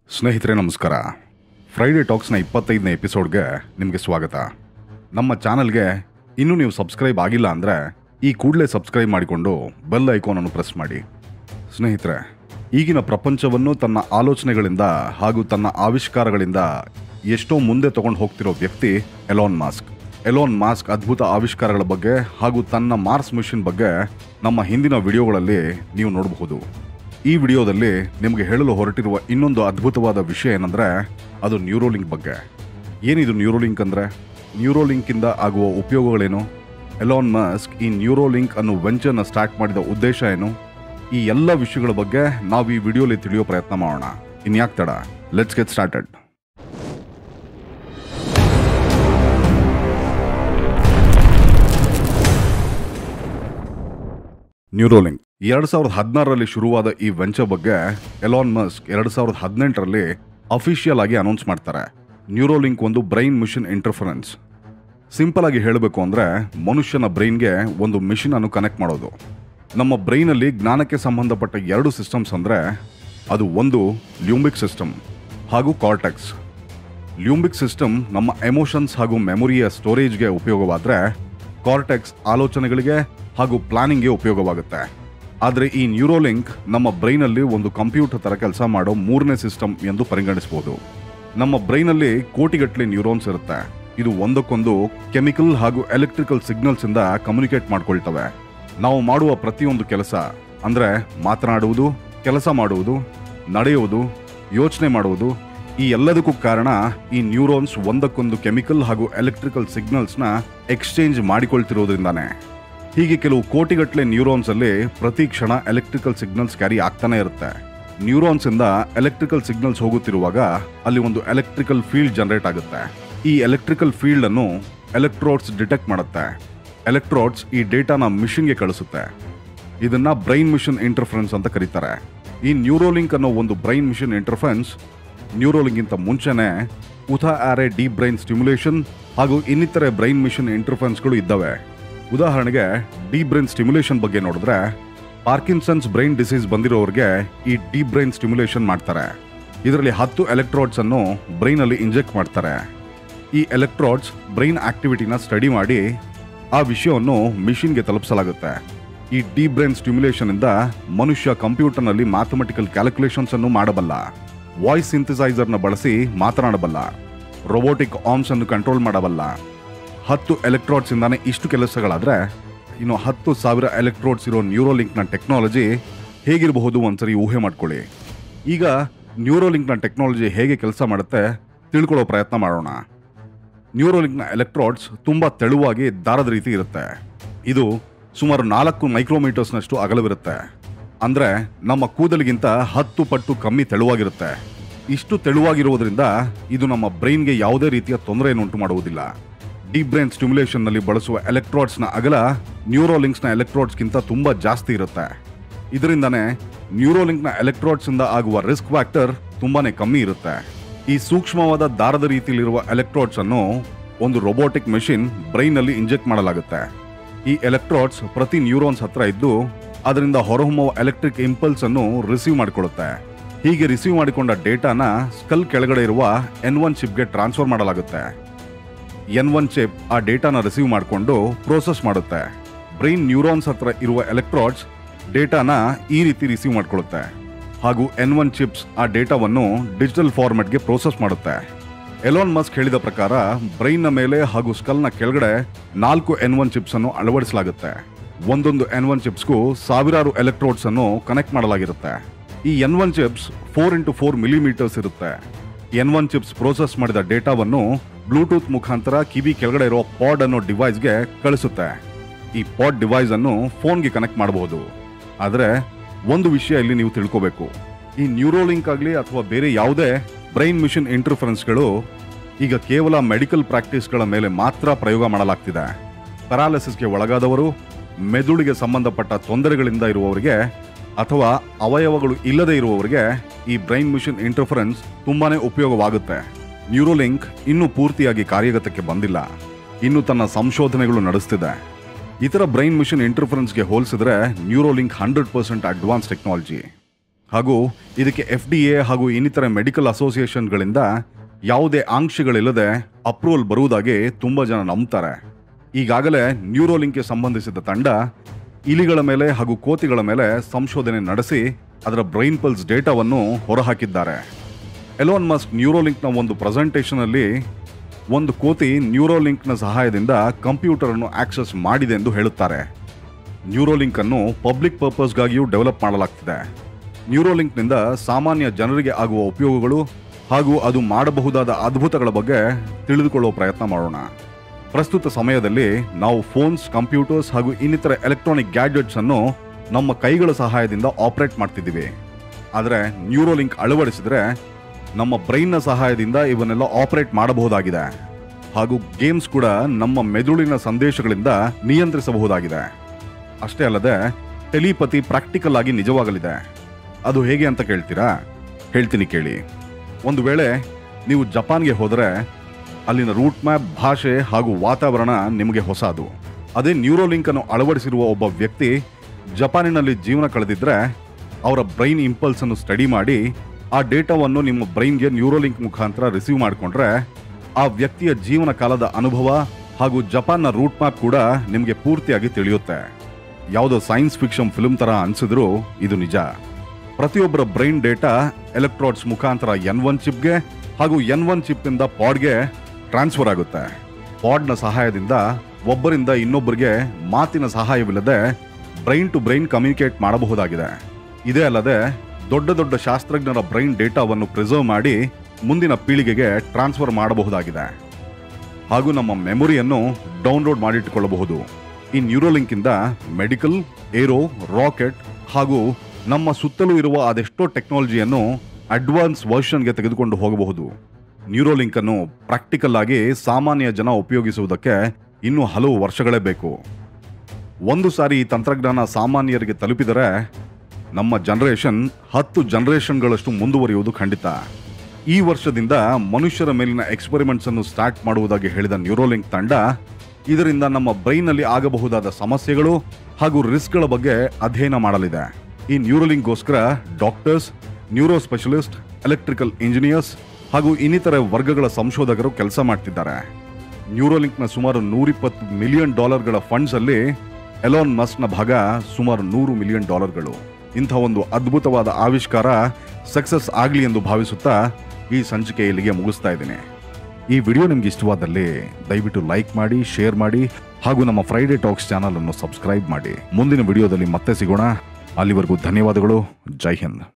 ಸ್ನೇಹಿತರೆ ನಮಸ್ಕಾರ ಫ್ರೈಡೆ ಟಾಕ್ಸ್ನ ಇಪ್ಪತ್ತೈದನೇ ಎಪಿಸೋಡ್ಗೆ ನಿಮಗೆ ಸ್ವಾಗತ ನಮ್ಮ ಚಾನಲ್ಗೆ ಇನ್ನೂ ನೀವು ಸಬ್ಸ್ಕ್ರೈಬ್ ಆಗಿಲ್ಲ ಅಂದರೆ ಈ ಕೂಡಲೇ ಸಬ್ಸ್ಕ್ರೈಬ್ ಮಾಡಿಕೊಂಡು ಬೆಲ್ ಐಕಾನನ್ನು ಪ್ರೆಸ್ ಮಾಡಿ ಸ್ನೇಹಿತರೆ ಈಗಿನ ಪ್ರಪಂಚವನ್ನು ತನ್ನ ಆಲೋಚನೆಗಳಿಂದ ಹಾಗೂ ತನ್ನ ಆವಿಷ್ಕಾರಗಳಿಂದ ಎಷ್ಟೋ ಮುಂದೆ ತಗೊಂಡು ಹೋಗ್ತಿರೋ ವ್ಯಕ್ತಿ ಎಲಾನ್ ಮಾಸ್ಕ್ ಎಲಾನ್ ಮಾಸ್ಕ್ ಅದ್ಭುತ ಆವಿಷ್ಕಾರಗಳ ಬಗ್ಗೆ ಹಾಗೂ ತನ್ನ ಮಾರ್ಸ್ ಮಿಷನ್ ಬಗ್ಗೆ ನಮ್ಮ ಹಿಂದಿನ ವಿಡಿಯೋಗಳಲ್ಲಿ ನೀವು ನೋಡಬಹುದು ಈ ವಿಡಿಯೋದಲ್ಲಿ ನಿಮಗೆ ಹೇಳಲು ಹೊರಟಿರುವ ಇನ್ನೊಂದು ಅದ್ಭುತವಾದ ವಿಷಯ ಏನಂದ್ರೆ ಅದು ನ್ಯೂರೋಲಿಂಕ್ ಬಗ್ಗೆ ಏನಿದು ನ್ಯೂರೋಲಿಂಕ್ ಅಂದ್ರೆ ನ್ಯೂರೋಲಿಂಕ್ ಇಂದ ಆಗುವ ಉಪಯೋಗಗಳೇನು ಎಲಾನ್ ಮಸ್ಕ್ ಈ ನ್ಯೂರೋಲಿಂಕ್ ಅನ್ನೋ ವೆಂಚರ್ನ ಸ್ಟಾರ್ಟ್ ಮಾಡಿದ ಉದ್ದೇಶ ಏನು ಈ ಎಲ್ಲ ವಿಷಯಗಳ ಬಗ್ಗೆ ನಾವು ಈ ವಿಡಿಯೋಲಿ ತಿಳಿಯೋ ಪ್ರಯತ್ನ ಮಾಡೋಣ ಇನ್ಯಾಕ್ ತಡ ಲೆಟ್ಸ್ ಗೆಟ್ ಸ್ಟಾರ್ಟೆಡ್ ನ್ಯೂರೋಲಿಂಕ್ ಎರಡ್ ಸಾವಿರದ ಹದಿನಾರರಲ್ಲಿ ಶುರುವಾದ ಈ ವೆಂಚರ್ ಬಗ್ಗೆ ಎಲಾನ್ ಮಸ್ಕ್ ಎರಡ್ ಸಾವಿರದ ಹದಿನೆಂಟರಲ್ಲಿ ಅಫಿಷಿಯಲ್ ಆಗಿ ಅನೌನ್ಸ್ ಮಾಡ್ತಾರೆ ನ್ಯೂರೋಲಿಂಕ್ ಒಂದು ಬ್ರೈನ್ ಮಿಷನ್ ಇಂಟರ್ಫರೆನ್ಸ್ ಸಿಂಪಲ್ ಆಗಿ ಹೇಳಬೇಕು ಅಂದ್ರೆ ಮನುಷ್ಯನ ಬ್ರೈನ್ಗೆ ಒಂದು ಮಿಷನ್ ಅನ್ನು ಕನೆಕ್ಟ್ ಮಾಡೋದು ನಮ್ಮ ಬ್ರೈನಲ್ಲಿ ಜ್ಞಾನಕ್ಕೆ ಸಂಬಂಧಪಟ್ಟ ಎರಡು ಸಿಸ್ಟಮ್ಸ್ ಅಂದ್ರೆ ಅದು ಒಂದು ಲ್ಯೂಂಬಿಕ್ ಸಿಸ್ಟಮ್ ಹಾಗೂ ಕಾರ್ಟೆಕ್ಸ್ ಲ್ಯೂಂಬಿಕ್ ಸಿಸ್ಟಮ್ ನಮ್ಮ ಎಮೋಷನ್ಸ್ ಹಾಗೂ ಮೆಮೊರಿಯ ಸ್ಟೋರೇಜ್ಗೆ ಉಪಯೋಗವಾದ್ರೆ ಕಾರ್ಟೆಕ್ಸ್ ಆಲೋಚನೆಗಳಿಗೆ ಹಾಗೂ ಪ್ಲಾನಿಂಗ್ಗೆ ಉಪಯೋಗವಾಗುತ್ತೆ ಆದರೆ ಈ ನ್ಯೂರೋಲಿಂಕ್ ನಮ್ಮ ಬ್ರೈನಲ್ಲಿ ಒಂದು ಕಂಪ್ಯೂಟರ್ ತರ ಕೆಲಸ ಮಾಡೋ ಮೂರನೇ ಸಿಸ್ಟಮ್ ಎಂದು ಪರಿಗಣಿಸಬಹುದು ನಮ್ಮ ಬ್ರೈನಲ್ಲಿ ಕೋಟಿಗಟ್ಟಲೆ ನ್ಯೂರೋನ್ಸ್ ಇರುತ್ತೆ ಇದು ಒಂದಕ್ಕೊಂದು ಕೆಮಿಕಲ್ ಹಾಗೂ ಎಲೆಕ್ಟ್ರಿಕಲ್ ಸಿಗ್ನಲ್ಸ್ ಇಂದ ಕಮ್ಯುನಿಕೇಟ್ ಮಾಡ್ಕೊಳ್ತವೆ ನಾವು ಮಾಡುವ ಪ್ರತಿಯೊಂದು ಕೆಲಸ ಅಂದ್ರೆ ಮಾತನಾಡುವುದು ಕೆಲಸ ಮಾಡುವುದು ನಡೆಯುವುದು ಯೋಚನೆ ಮಾಡುವುದು ಈ ಎಲ್ಲದಕ್ಕೂ ಕಾರಣ ಈ ನ್ಯೂರೋನ್ಸ್ ಒಂದಕ್ಕೊಂದು ಕೆಮಿಕಲ್ ಹಾಗೂ ಎಲೆಕ್ಟ್ರಿಕಲ್ ಸಿಗ್ನಲ್ಸ್ನ ಎಕ್ಸ್ಚೇಂಜ್ ಮಾಡಿಕೊಳ್ತಿರೋದ್ರಿಂದಾನೆ ಹೀಗೆ ಕೆಲವು ಕೋಟಿಗಟ್ಟಲೆ ನ್ಯೂರೋನ್ಸ್ ಅಲ್ಲಿ ಪ್ರತಿ ಕ್ಷಣ ಎಲೆಕ್ಟ್ರಿಕಲ್ ಸಿಗ್ನಲ್ಸ್ ಕ್ಯಾರಿ ಆಗ್ತಾನೆ ಇರುತ್ತೆ ನ್ಯೂರೋನ್ಸ್ ಇಂದ ಎಲೆಕ್ಟ್ರಿಕಲ್ ಸಿಗ್ನಲ್ಸ್ ಹೋಗುತ್ತಿರುವಾಗ ಅಲ್ಲಿ ಒಂದು ಎಲೆಕ್ಟ್ರಿಕಲ್ ಫೀಲ್ಡ್ ಜನರೇಟ್ ಆಗುತ್ತೆ ಈ ಎಲೆಕ್ಟ್ರಿಕಲ್ ಫೀಲ್ಡ್ ಅನ್ನು ಎಲೆಕ್ಟ್ರೋಡ್ಸ್ ಡಿಟೆಕ್ಟ್ ಮಾಡುತ್ತೆ ಎಲೆಕ್ಟ್ರೋಡ್ಸ್ ಈ ಡೇಟಾನ ಮಿಷನ್ಗೆ ಕಳಿಸುತ್ತೆ ಇದನ್ನ ಬ್ರೈನ್ ಮಿಷನ್ ಇಂಟರ್ಫರೆನ್ಸ್ ಅಂತ ಕರೀತಾರೆ ಈ ನ್ಯೂರೋಲಿಂಕ್ ಅನ್ನೋ ಒಂದು ಬ್ರೈನ್ ಮಿಷನ್ ಇಂಟರ್ಫರೆನ್ಸ್ ನ್ಯೂರೋಲಿಂಕ್ಗಿಂತ ಮುಂಚೆನೆ ಉಥಾ ಆರೆ ಡೀಪ್ ಬ್ರೈನ್ ಸ್ಟಿಮ್ಯುಲೇಷನ್ ಹಾಗೂ ಇನ್ನಿತರೆ ಬ್ರೈನ್ ಮಿಷನ್ ಇಂಟರ್ಫರೆನ್ಸ್ಗಳು ಇದ್ದಾವೆ ಉದಾಹರಣೆಗೆ ಡೀಪ್ ಬ್ರೈನ್ ಸ್ಟಿಮ್ಯುಲೇಷನ್ ಬಗ್ಗೆ ನೋಡಿದ್ರೆ ಪಾರ್ಕಿನ್ಸನ್ಸ್ ಬ್ರೈನ್ ಡಿಸೀಸ್ ಬಂದಿರೋರಿಗೆ ಈ ಡೀಪ್ ಬ್ರೈನ್ ಸ್ಟಿಮ್ಯುಲೇಷನ್ ಮಾಡ್ತಾರೆ ಇದರಲ್ಲಿ ಹತ್ತು ಎಲೆಕ್ಟ್ರೋಡ್ಸ್ ಅನ್ನು ಬ್ರೈನ್ ಅಲ್ಲಿ ಇಂಜೆಕ್ಟ್ ಮಾಡ್ತಾರೆ ಈ ಎಲೆಕ್ಟ್ರೋಡ್ಸ್ ಬ್ರೈನ್ ಆಕ್ಟಿವಿಟಿನ ಸ್ಟಡಿ ಮಾಡಿ ಆ ವಿಷಯವನ್ನು ಮಿಷಿನ್ಗೆ ತಲುಪಿಸಲಾಗುತ್ತೆ ಈ ಡೀಪ್ ಬ್ರೈನ್ ಸ್ಟಿಮ್ಯುಲೇಷನ್ ಇಂದ ಮನುಷ್ಯ ಕಂಪ್ಯೂಟರ್ನಲ್ಲಿ ಮ್ಯಾಥಮೆಟಿಕಲ್ ಕ್ಯಾಲ್ಕುಲೇಷನ್ಸ್ ಅನ್ನು ಮಾಡಬಲ್ಲ ವಾಯ್ಸ್ ಸಿಂಥಸೈಸರ್ನ ಬಳಸಿ ಮಾತನಾಡಬಲ್ಲ ರೊಬೋಟಿಕ್ ಆರ್ಮ್ಸ್ ಅನ್ನು ಕಂಟ್ರೋಲ್ ಮಾಡಬಲ್ಲ ಹತ್ತು ಎಲೆಕ್ಟ್ರೋಡ್ಸ್ ಇಂದಾನೆ ಇಷ್ಟು ಕೆಲಸಗಳಾದ್ರೆ ಇನ್ನು ಹತ್ತು ಸಾವಿರ ಎಲೆಕ್ಟ್ರೋಡ್ಸ್ ಇರೋ ನ್ಯೂರೋಲಿಂಕ್ನ ಟೆಕ್ನಾಲಜಿ ಹೇಗಿರಬಹುದು ಒಂದ್ಸರಿ ಊಹೆ ಮಾಡ್ಕೊಳ್ಳಿ ಈಗ ನ್ಯೂರೋಲಿಂಕ್ನ ಟೆಕ್ನಾಲಜಿ ಹೇಗೆ ಕೆಲಸ ಮಾಡುತ್ತೆ ತಿಳ್ಕೊಳ್ಳೋ ಪ್ರಯತ್ನ ಮಾಡೋಣ ನ್ಯೂರೋಲಿಂಕ್ನ ಎಲೆಕ್ಟ್ರೋಡ್ಸ್ ತುಂಬಾ ತೆಳುವಾಗಿ ದಾರದ ರೀತಿ ಇರುತ್ತೆ ಇದು ಸುಮಾರು ನಾಲ್ಕು ಮೈಕ್ರೋಮೀಟರ್ಸ್ನಷ್ಟು ಅಗಲವಿರುತ್ತೆ ಅಂದ್ರೆ ನಮ್ಮ ಕೂದಲಿಗಿಂತ ಹತ್ತು ಪಟ್ಟು ಕಮ್ಮಿ ತೆಳುವಾಗಿರುತ್ತೆ ಇಷ್ಟು ತೆಳುವಾಗಿರುವುದರಿಂದ ಇದು ನಮ್ಮ ಬ್ರೈನ್ಗೆ ಯಾವುದೇ ರೀತಿಯ ತೊಂದರೆಯನ್ನುಂಟು ಮಾಡುವುದಿಲ್ಲ ಡೀಪ್ ಬ್ರೈನ್ ಸ್ಟಿಮ್ಯುಲೇಷನ್ನಲ್ಲಿ ಬಳಸುವ ಎಲೆಕ್ಟ್ರೋಡ್ಸ್ನ ಅಗಲ ನ್ಯೂರೋಲಿಂಕ್ಸ್ನ ಎಲೆಕ್ಟ್ರೋಡ್ಸ್ಗಿಂತ ತುಂಬಾ ಜಾಸ್ತಿ ಇರುತ್ತೆ ಇದರಿಂದನೇ ನ್ಯೂರೋಲಿಂಕ್ನ ಎಲೆಕ್ಟ್ರೋಡ್ಸ್ ಇಂದ ಆಗುವ ರಿಸ್ಕ್ ಫ್ಯಾಕ್ಟರ್ ತುಂಬಾನೇ ಕಮ್ಮಿ ಇರುತ್ತೆ ಈ ಸೂಕ್ಷ್ಮವಾದ ದಾರದ ರೀತಿಯಲ್ಲಿರುವ ಎಲೆಕ್ಟ್ರೋಡ್ಸ್ ಅನ್ನು ಒಂದು ರೊಬೋಟಿಕ್ ಮೆಷಿನ್ ಬ್ರೈನ್ ಅಲ್ಲಿ ಇಂಜೆಕ್ಟ್ ಮಾಡಲಾಗುತ್ತೆ ಈ ಎಲೆಕ್ಟ್ರೋಡ್ಸ್ ಪ್ರತಿ ನ್ಯೂರೋನ್ಸ್ ಹತ್ರ ಇದ್ದು ಅದರಿಂದ ಹೊರಹೊಮ್ಮುವ ಎಲೆಕ್ಟ್ರಿಕ್ ಇಂಪಲ್ಸ್ ಅನ್ನು ರಿಸೀವ್ ಮಾಡಿಕೊಳ್ಳುತ್ತೆ ಹೀಗೆ ರಿಸೀವ್ ಮಾಡಿಕೊಂಡ ಡೇಟಾನ ಸ್ಕಲ್ ಕೆಳಗಡೆ ಇರುವ ಎನ್ ಒನ್ ಚಿಪ್ಗೆ ಟ್ರಾನ್ಸ್ಫರ್ ಮಾಡಲಾಗುತ್ತೆ ಎನ್ ಒನ್ ಚಿಪ್ ಆ ಡೇಟಾನ ರಿಸೀವ್ ಮಾಡಿಕೊಂಡು ಪ್ರೋಸೆಸ್ ಮಾಡುತ್ತೆ ಬ್ರೈನ್ ನ್ಯೂರಾನ್ಸ್ ಹತ್ರ ಇರುವ ಎಲೆಕ್ಟ್ರಾಡ್ಸ್ ಡೇಟಾನ ಈ ರೀತಿ ರಿಸೀವ್ ಮಾಡ್ಕೊಳ್ಳುತ್ತೆ ಹಾಗೂ ಎನ್ ಒನ್ ಚಿಪ್ಸ್ ಆ ಡೇಟಾವನ್ನು ಡಿಜಿಟಲ್ ಫಾರ್ಮೆಟ್ಗೆ ಪ್ರೋಸೆಸ್ ಮಾಡುತ್ತೆ ಎಲಾನ್ ಮಸ್ಕ್ ಹೇಳಿದ ಪ್ರಕಾರ ಬ್ರೈನ್ನ ಮೇಲೆ ಹಾಗೂ ಸ್ಕಲ್ನ ಕೆಳಗಡೆ ನಾಲ್ಕು ಎನ್ ಒನ್ ಚಿಪ್ಸ್ ಅನ್ನು ಅಳವಡಿಸಲಾಗುತ್ತೆ ಒಂದೊಂದು ಎನ್ ಒನ್ ಚಿಪ್ಸ್ಗೂ ಸಾವಿರಾರು ಎಲೆಕ್ಟ್ರೋಡ್ಸ್ ಅನ್ನು ಕನೆಕ್ಟ್ ಮಾಡಲಾಗಿರುತ್ತೆ ಈ N one chips four into four millimetres ಇರುತ್ತೆ ಎನ್ ಒನ್ ಚಿಪ್ಸ್ ಪ್ರೋಸೆಸ್ ಮಾಡಿದ ಡೇಟಾವನ್ನು ಬ್ಲೂಟೂತ್ ಮುಖಾಂತರ ಕಿವಿ ಕೆಳಗಡೆ ಇರುವ ಪಾಡ್ ಅನ್ನೋ ಡಿವೈಸ್ಗೆ ಕಳಿಸುತ್ತೆ ಈ ಪಾಡ್ ಡಿವೈಸ್ ಅನ್ನು ಫೋನ್ಗೆ ಕನೆಕ್ಟ್ ಮಾಡಬಹುದು ಆದರೆ ಒಂದು ವಿಷಯ ಇಲ್ಲಿ ನೀವು ತಿಳ್ಕೋಬೇಕು ಈ ನ್ಯೂರೋಲಿಂಕ್ ಆಗಲಿ ಅಥವಾ ಬೇರೆ ಯಾವುದೇ ಬ್ರೈನ್ ಮಿಷನ್ ಇಂಟರ್ಫರೆನ್ಸ್ಗಳು ಈಗ ಕೇವಲ ಮೆಡಿಕಲ್ ಪ್ರಾಕ್ಟೀಸ್ಗಳ ಮೇಲೆ ಮಾತ್ರ ಪ್ರಯೋಗ ಮಾಡಲಾಗ್ತಿದೆ ಪ್ಯಾರಾಲಿಸಿಸ್ಗೆ ಒಳಗಾದವರು ಮೆದುಳಿಗೆ ಸಂಬಂಧಪಟ್ಟ ತೊಂದರೆಗಳಿಂದ ಇರುವವರಿಗೆ ಅಥವಾ ಅವಯವಗಳು ಇಲ್ಲದೆ ಇರುವವರಿಗೆ ಈ ಬ್ರೈನ್ ಮಿಷನ್ ಇಂಟರ್ಫರೆನ್ಸ್ ತುಂಬಾನೇ ಉಪಯೋಗವಾಗುತ್ತೆ ನ್ಯೂರೋಲಿಂಕ್ ಇನ್ನೂ ಪೂರ್ತಿಯಾಗಿ ಕಾರ್ಯಗತಕ್ಕೆ ಬಂದಿಲ್ಲ ಇನ್ನು ತನ್ನ ಸಂಶೋಧನೆಗಳು ನಡೆಸ್ತಿದೆ ಇತರ ಬ್ರೈನ್ ಮಿಷನ್ ಇಂಟರ್ಫರೆನ್ಸ್ಗೆ ಹೋಲಿಸಿದ್ರೆ Neuralink hundred percent advance technology ಹಾಗೂ ಇದಕ್ಕೆ ಎಫ್ ಡಿ ಎ ಹಾಗೂ ಇನ್ನಿತರ ಮೆಡಿಕಲ್ ಅಸೋಸಿಯೇಷನ್ಗಳಿಂದ ಯಾವುದೇ ಆಂಕ್ಷೆಗಳಿಲ್ಲದೆ ಅಪ್ರೂವಲ್ ಬರುವುದಾಗಿ ತುಂಬ ಜನ ನಂಬ್ತಾರೆ ಈಗಾಗಲೇ ನ್ಯೂರೋಲಿಂಕ್ಗೆ ಸಂಬಂಧಿಸಿದ ತಂಡ ಇಲಿಗಳ ಮೇಲೆ ಹಾಗೂ ಕೋತಿಗಳ ಮೇಲೆ ಸಂಶೋಧನೆ ನಡೆಸಿ ಅದರ ಬ್ರೈನ್ ಪಲ್ಸ್ ಡೇಟಾವನ್ನು ಹೊರಹಾಕಿದ್ದಾರೆ ಎಲೋನ್ ಮಸ್ಕ್ ನ್ಯೂರೋಲಿಂಕ್ನ ಒಂದು ಪ್ರೆಸೆಂಟೇಷನ್ ಅಲ್ಲಿ ಒಂದು ಕೋತಿ ನ್ಯೂರೋಲಿಂಕ್ನ ಸಹಾಯದಿಂದ ಕಂಪ್ಯೂಟರ್ ಅನ್ನು ಆಕ್ಸೆಸ್ ಮಾಡಿದೆ ಎಂದು ಹೇಳುತ್ತಾರೆ ನ್ಯೂರೋಲಿಂಕ್ ಅನ್ನು ಪಬ್ಲಿಕ್ ಪರ್ಪಸ್ಗಾಗಿಯೂ ಡೆವಲಪ್ ಮಾಡಲಾಗ್ತಿದೆ ನ್ಯೂರೋಲಿಂಕ್ನಿಂದ ಸಾಮಾನ್ಯ ಜನರಿಗೆ ಆಗುವ ಉಪಯೋಗಗಳು ಹಾಗೂ ಅದು ಮಾಡಬಹುದಾದ ಅದ್ಭುತಗಳ ಬಗ್ಗೆ ತಿಳಿದುಕೊಳ್ಳುವ ಪ್ರಯತ್ನ ಮಾಡೋಣ ಪ್ರಸ್ತುತ ಸಮಯದಲ್ಲಿ ನಾವು ಫೋನ್ಸ್ ಕಂಪ್ಯೂಟರ್ಸ್ ಹಾಗೂ ಇನ್ನಿತರ ಎಲೆಕ್ಟ್ರಾನಿಕ್ ಗ್ಯಾಡ್ಜೆಟ್ಸ್ ಅನ್ನು ನಮ್ಮ ಕೈಗಳ ಸಹಾಯದಿಂದ ಆಪರೇಟ್ ಮಾಡ್ತಿದ್ದೀವಿ ಆದರೆ ನ್ಯೂರೋಲಿಂಕ್ ಅಳವಡಿಸಿದ್ರೆ ನಮ್ಮ ಬ್ರೈನ್ನ ಸಹಾಯದಿಂದ ಇವನ್ನೆಲ್ಲ ಆಪರೇಟ್ ಮಾಡಬಹುದಾಗಿದೆ ಹಾಗೂ ಗೇಮ್ಸ್ ಕೂಡ ನಮ್ಮ ಮೆದುಳಿನ ಸಂದೇಶಗಳಿಂದ ನಿಯಂತ್ರಿಸಬಹುದಾಗಿದೆ ಅಷ್ಟೇ ಅಲ್ಲದೆ ಟೆಲಿಪತಿ ಪ್ರಾಕ್ಟಿಕಲ್ ಆಗಿ ನಿಜವಾಗಲಿದೆ ಅದು ಹೇಗೆ ಅಂತ ಕೇಳ್ತೀರಾ ಹೇಳ್ತೀನಿ ಕೇಳಿ ಒಂದು ವೇಳೆ ನೀವು ಜಪಾನ್ಗೆ ಹೋದರೆ ಅಲ್ಲಿನ ರೂಟ್ ಮ್ಯಾಪ್ ಭಾಷೆ ಹಾಗೂ ವಾತಾವರಣ ನಿಮಗೆ ಹೊಸದು ಅದೇ ನ್ಯೂರೋಲಿಂಕ್ ಅನ್ನು ಅಳವಡಿಸಿರುವ ಒಬ್ಬ ವ್ಯಕ್ತಿ ಜಪಾನಿನಲ್ಲಿ ಜೀವನ ಕಳೆದಿದ್ರೆ ಅವರ ಬ್ರೈನ್ ಇಂಪಲ್ಸ್ ಅನ್ನು ಸ್ಟಡಿ ಮಾಡಿ ಆ ಡೇಟಾವನ್ನು ನಿಮ್ಮ ಬ್ರೈನ್ಗೆ ನ್ಯೂರೋಲಿಂಕ್ ಮುಖಾಂತರ ರಿಸೀವ್ ಮಾಡಿಕೊಂಡ್ರೆ ಆ ವ್ಯಕ್ತಿಯ ಜೀವನ ಕಾಲದ ಅನುಭವ ಹಾಗೂ ಜಪಾನ್ನ ರೂಟ್ ಮ್ಯಾಪ್ ಕೂಡ ನಿಮಗೆ ಪೂರ್ತಿಯಾಗಿ ತಿಳಿಯುತ್ತೆ ಯಾವುದೋ ಸೈನ್ಸ್ ಫಿಕ್ಷನ್ ಫಿಲ್ಮ್ ತರ ಅನ್ಸಿದ್ರು ಇದು ನಿಜ ಪ್ರತಿಯೊಬ್ಬರ ಬ್ರೈನ್ ಡೇಟಾ ಎಲೆಕ್ಟ್ರಾಡ್ಸ್ ಮುಖಾಂತರ ಎನ್ ಒನ್ ಚಿಪ್ಗೆ ಹಾಗೂ ಎನ್ ಒನ್ ಚಿಪ್ನಿಂದ ಪಾಡ್ಗೆ ಟ್ರಾನ್ಸ್ಫರ್ ಆಗುತ್ತೆ ಪಾಡ್ನ ಸಹಾಯದಿಂದ ಒಬ್ಬರಿಂದ ಇನ್ನೊಬ್ಬರಿಗೆ ಮಾತಿನ ಸಹಾಯವಿಲ್ಲದೆ ಬ್ರೈನ್ ಟು ಬ್ರೈನ್ ಕಮ್ಯುನಿಕೇಟ್ ಮಾಡಬಹುದಾಗಿದೆ ಇದೇ ಅಲ್ಲದೆ ದೊಡ್ಡ ದೊಡ್ಡ ಶಾಸ್ತ್ರಜ್ಞರ ಬ್ರೈನ್ ಡೇಟಾವನ್ನು ಪ್ರಿಸರ್ವ್ ಮಾಡಿ ಮುಂದಿನ ಪೀಳಿಗೆಗೆ ಟ್ರಾನ್ಸ್ಫರ್ ಮಾಡಬಹುದಾಗಿದೆ ಹಾಗೂ ನಮ್ಮ ಮೆಮೊರಿಯನ್ನು ಡೌನ್ಲೋಡ್ ಮಾಡಿಟ್ಟುಕೊಳ್ಳಬಹುದು ಈ ನ್ಯೂರೋಲಿಂಕ್ ಇಂದ ಮೆಡಿಕಲ್ ಏರೋ ರಾಕೆಟ್ ಹಾಗೂ ನಮ್ಮ ಸುತ್ತಲೂ ಇರುವ ಅದೆಷ್ಟೋ ಟೆಕ್ನಾಲಜಿಯನ್ನು ಅಡ್ವಾನ್ಸ್ ವರ್ಷನ್ಗೆ ತೆಗೆದುಕೊಂಡು ಹೋಗಬಹುದು ನ್ಯೂರೋಲಿಂಕ್ ಅನ್ನು ಪ್ರಾಕ್ಟಿಕಲ್ ಆಗಿ ಸಾಮಾನ್ಯ ಜನ ಉಪಯೋಗಿಸುವುದಕ್ಕೆ ಇನ್ನೂ ಹಲವು ವರ್ಷಗಳೇ ಬೇಕು ಒಂದು ಸಾರಿ ಈ ತಂತ್ರಜ್ಞಾನ ಸಾಮಾನ್ಯರಿಗೆ ತಲುಪಿದರೆ ನಮ್ಮ ಜನರೇಷನ್ ಹತ್ತು ಜನರೇಷನ್ಗಳಷ್ಟು ಮುಂದುವರಿಯುವುದು ಖಂಡಿತ ಈ ವರ್ಷದಿಂದ ಮನುಷ್ಯರ ಮೇಲಿನ ಎಕ್ಸ್ಪೆರಿಮೆಂಟ್ಸ್ ಅನ್ನು ಸ್ಟಾರ್ಟ್ ಮಾಡುವುದಾಗಿ ಹೇಳಿದ ನ್ಯೂರೋಲಿಂಕ್ ತಂಡ ಇದರಿಂದ ನಮ್ಮ ಬ್ರೈನ್ನಲ್ಲಿ ಆಗಬಹುದಾದ ಸಮಸ್ಯೆಗಳು ಹಾಗೂ ರಿಸ್ಕ್ಗಳ ಬಗ್ಗೆ ಅಧ್ಯಯನ ಮಾಡಲಿದೆ ಈ ನ್ಯೂರೋಲಿಂಕ್ಗೋಸ್ಕರ doctors neuro specialist electrical engineers ಹಾಗೂ ಇನ್ನಿತರೆ ವರ್ಗಗಳ ಸಂಶೋಧಕರು ಕೆಲಸ ಮಾಡ್ತಿದ್ದಾರೆ ನ್ಯೂರೋಲಿಂಕ್ನ ಸುಮಾರು ನೂರಿಪ್ಪತ್ತು ಮಿಲಿಯನ್ ಡಾಲರ್ಗಳ ಫಂಡ್ಸ್ ಅಲ್ಲಿ ಎಲಾನ್ ಮಸ್ಕ್ನ ಭಾಗ ಸುಮಾರು ನೂರು ಮಿಲಿಯನ್ ಡಾಲರ್ಗಳು ಇಂಥ ಒಂದು ಅದ್ಭುತವಾದ ಆವಿಷ್ಕಾರ ಸಕ್ಸಸ್ ಆಗಲಿ ಎಂದು ಭಾವಿಸುತ್ತಾ ಈ ಸಂಚಿಕೆ ಇಲ್ಲಿಗೆ ಮುಗಿಸ್ತಾ ಇದ್ದೀನಿ ಈ ವಿಡಿಯೋ ನಿಮ್ಗೆ ಇಷ್ಟವಾದಲ್ಲಿ ದಯವಿಟ್ಟು ಲೈಕ್ ಮಾಡಿ ಶೇರ್ ಮಾಡಿ ಹಾಗೂ ನಮ್ಮ ಫ್ರೈಡೆ ಟಾಕ್ಸ್ ಚಾನಲ್ ಅನ್ನು ಸಬ್ಸ್ಕ್ರೈಬ್ ಮಾಡಿ ಮುಂದಿನ ವಿಡಿಯೋದಲ್ಲಿ ಮತ್ತೆ ಸಿಗೋಣ ಅಲ್ಲಿವರೆಗೂ ಧನ್ಯವಾದಗಳು ಜೈ ಹಿಂದ್